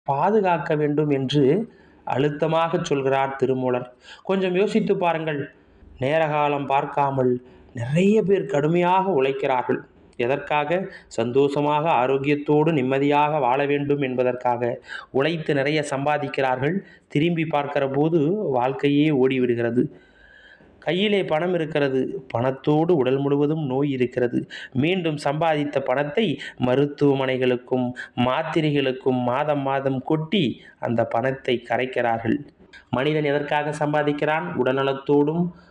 பாதுகாக்க வேண்டும் என்று அழுத்தமாகச் சொல்கிறார் திருமூலர் கொஞ்சம் யோசித்து பாருங்கள் நேரகாலம் பார்க்காமல் நிறைய பேர் கடுமையாக உழைக்கிறார்கள் எதற்காக சந்தோஷமாக ஆரோக்கியத்தோடு நிம்மதியாக வாழ வேண்டும் என்பதற்காக உழைத்து நிறைய சம்பாதிக்கிறார்கள் திரும்பி பார்க்கிற போது வாழ்க்கையே ஓடிவிடுகிறது கையிலே பணம் இருக்கிறது பணத்தோடு உடல் முழுவதும் நோய் இருக்கிறது மீண்டும் சம்பாதித்த பணத்தை மருத்துவமனைகளுக்கும் மாத்திரைகளுக்கும் மாதம் மாதம் கொட்டி அந்த பணத்தை கரைக்கிறார்கள் மனிதன் எதற்காக சம்பாதிக்கிறான் உடல்நலத்தோடும்